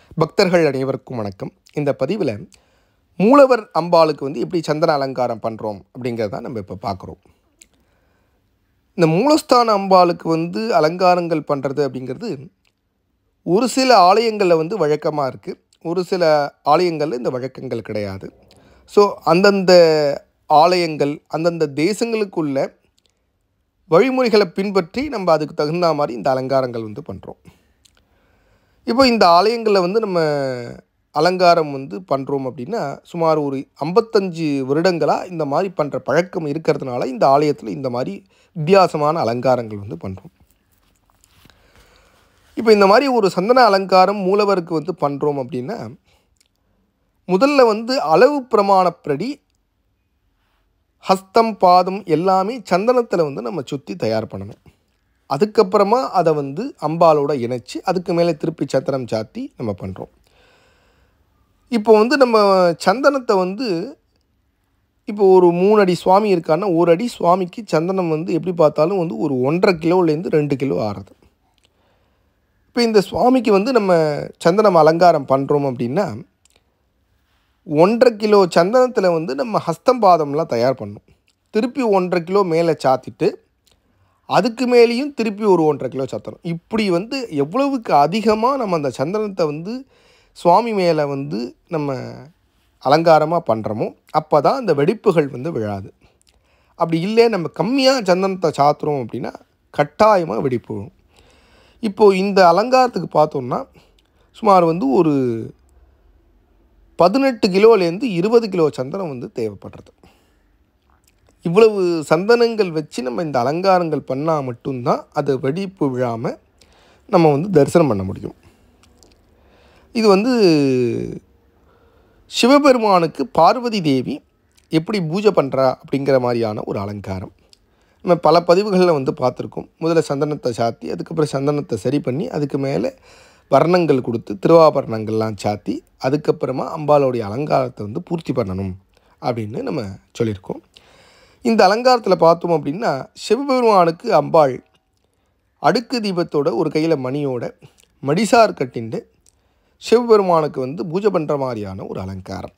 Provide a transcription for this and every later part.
பக்தர்கள் அனைவருக்கும் வணக்கம் இந்த பதிவில் மூலவர் அம்பாளுக்கு வந்து எப்படி சந்தன அலங்காரம் பண்ணுறோம் அப்படிங்கிறத நம்ம இப்போ பார்க்குறோம் இந்த மூலஸ்தான அம்பாளுக்கு வந்து அலங்காரங்கள் பண்ணுறது அப்படிங்கிறது ஒரு சில ஆலயங்களில் வந்து வழக்கமாக இருக்குது ஒரு சில ஆலயங்களில் இந்த வழக்கங்கள் கிடையாது ஸோ அந்தந்த ஆலயங்கள் அந்தந்த தேசங்களுக்குள்ள வழிமுறைகளை பின்பற்றி நம்ம அதுக்கு தகுந்த மாதிரி இந்த அலங்காரங்கள் வந்து பண்ணுறோம் இப்போ இந்த ஆலயங்களில் வந்து நம்ம அலங்காரம் வந்து பண்ணுறோம் அப்படின்னா சுமார் ஒரு ஐம்பத்தஞ்சு வருடங்களாக இந்த மாதிரி பண்ணுற பழக்கம் இருக்கிறதுனால இந்த ஆலயத்தில் இந்த மாதிரி வித்தியாசமான அலங்காரங்கள் வந்து பண்ணுறோம் இப்போ இந்த மாதிரி ஒரு சந்தன அலங்காரம் மூலவருக்கு வந்து பண்ணுறோம் அப்படின்னா முதல்ல வந்து அளவு பிரமாணப்படி ஹஸ்தம் பாதம் எல்லாமே சந்தனத்தில் வந்து நம்ம சுற்றி தயார் பண்ணணும் அதுக்கப்புறமா அதை வந்து அம்பாலோட இணைச்சி அதுக்கு மேலே திருப்பி சத்திரம் சாத்தி நம்ம பண்ணுறோம் இப்போ வந்து நம்ம சந்தனத்தை வந்து இப்போ ஒரு மூணு அடி சுவாமி இருக்கான்னா ஒரு அடி சுவாமிக்கு சந்தனம் வந்து எப்படி பார்த்தாலும் வந்து ஒரு ஒன்றரை கிலோலேருந்து ரெண்டு கிலோ ஆறுது இப்போ இந்த சுவாமிக்கு வந்து நம்ம சந்தனம் அலங்காரம் பண்ணுறோம் அப்படின்னா ஒன்றரை கிலோ சந்தனத்தில் வந்து நம்ம ஹஸ்தம் பாதம்லாம் தயார் பண்ணணும் திருப்பி ஒன்றரை கிலோ மேலே சாத்திட்டு அதுக்கு மேலேயும் திருப்பி ஒரு ஒன்றரை கிலோ சத்தனம் இப்படி வந்து எவ்வளவுக்கு அதிகமாக நம்ம அந்த சந்தனத்தை வந்து சுவாமி மேலே வந்து நம்ம அலங்காரமாக பண்ணுறோமோ அப்போ தான் அந்த வெடிப்புகள் வந்து விழாது அப்படி இல்லை நம்ம கம்மியாக சந்தனத்தை சாத்துறோம் அப்படின்னா கட்டாயமாக வெடிப்பு விழும் இப்போது இந்த அலங்காரத்துக்கு பார்த்தோம்னா சுமார் வந்து ஒரு பதினெட்டு கிலோலேருந்து இருபது கிலோ சந்தனம் வந்து தேவைப்படுறது இவ்வளவு சந்தனங்கள் வச்சு நம்ம இந்த அலங்காரங்கள் பண்ணால் மட்டும்தான் அது வெடிப்பு விழாமல் நம்ம வந்து தரிசனம் பண்ண முடியும் இது வந்து சிவபெருமானுக்கு பார்வதி தேவி எப்படி பூஜை பண்ணுறா அப்படிங்கிற மாதிரியான ஒரு அலங்காரம் நம்ம பல பதிவுகளில் வந்து பார்த்துருக்கோம் முதல்ல சந்தனத்தை சாத்தி அதுக்கப்புறம் சந்தனத்தை சரி பண்ணி அதுக்கு மேலே வர்ணங்கள் கொடுத்து திருவாபரணங்கள்லாம் சாத்தி அதுக்கப்புறமா அம்பாளுடைய அலங்காரத்தை வந்து பூர்த்தி பண்ணணும் அப்படின்னு நம்ம சொல்லியிருக்கோம் இந்த அலங்காரத்தில் பார்த்தோம் அப்படின்னா சிவபெருமானுக்கு அம்பாள் அடுக்கு தீபத்தோட ஒரு கையில் மணியோட மடிசார் கட்டிண்டு சிவபெருமானுக்கு வந்து பூஜை பண்ணுற மாதிரியான ஒரு அலங்காரம்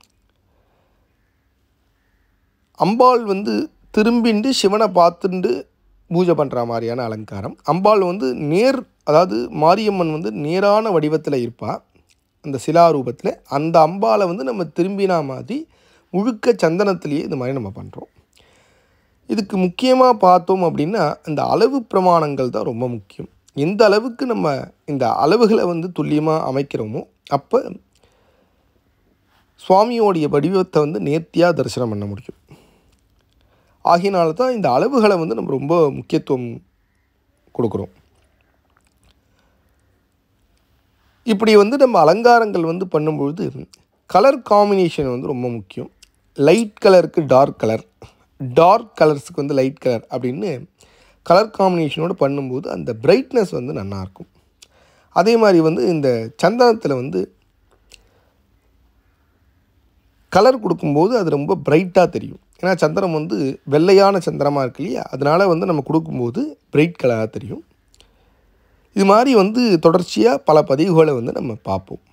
அம்பாள் வந்து திரும்பிண்டு சிவனை பார்த்துண்டு பூஜை பண்ணுற மாதிரியான அலங்காரம் அம்பாள் வந்து நேர் அதாவது மாரியம்மன் வந்து நேரான வடிவத்தில் இருப்பாள் அந்த சிலா ரூபத்தில் அந்த அம்பாளை வந்து நம்ம திரும்பினா மாதிரி முழுக்க சந்தனத்திலேயே இந்த மாதிரி நம்ம பண்ணுறோம் இதுக்கு முக்கியமாக பார்த்தோம் அப்படின்னா இந்த அளவு பிரமாணங்கள் தான் ரொம்ப முக்கியம் எந்த அளவுக்கு நம்ம இந்த அளவுகளை வந்து துல்லியமாக அமைக்கிறோமோ அப்போ சுவாமியோடைய வடிவத்தை வந்து நேர்த்தியாக தரிசனம் பண்ண முடியும் ஆகையினால தான் இந்த அளவுகளை வந்து நம்ம ரொம்ப முக்கியத்துவம் கொடுக்குறோம் இப்படி வந்து நம்ம அலங்காரங்கள் வந்து பண்ணும்பொழுது கலர் காம்பினேஷன் வந்து ரொம்ப முக்கியம் லைட் கலருக்கு டார்க் கலர் டார்க் கலர்ஸுக்கு வந்து லைட் கலர் அப்படின்னு கலர் காம்பினேஷனோடு பண்ணும்போது அந்த பிரைட்னஸ் வந்து நல்லாயிருக்கும் அதே மாதிரி வந்து இந்த சந்தனத்தில் வந்து கலர் கொடுக்கும்போது அது ரொம்ப பிரைட்டாக தெரியும் ஏன்னா சந்திரம் வந்து வெள்ளையான சந்திரமாக இருக்கு இல்லையா அதனால் வந்து நம்ம கொடுக்கும்போது பிரைட் கலராக தெரியும் இது மாதிரி வந்து தொடர்ச்சியாக பல பதிவுகளை வந்து நம்ம பார்ப்போம்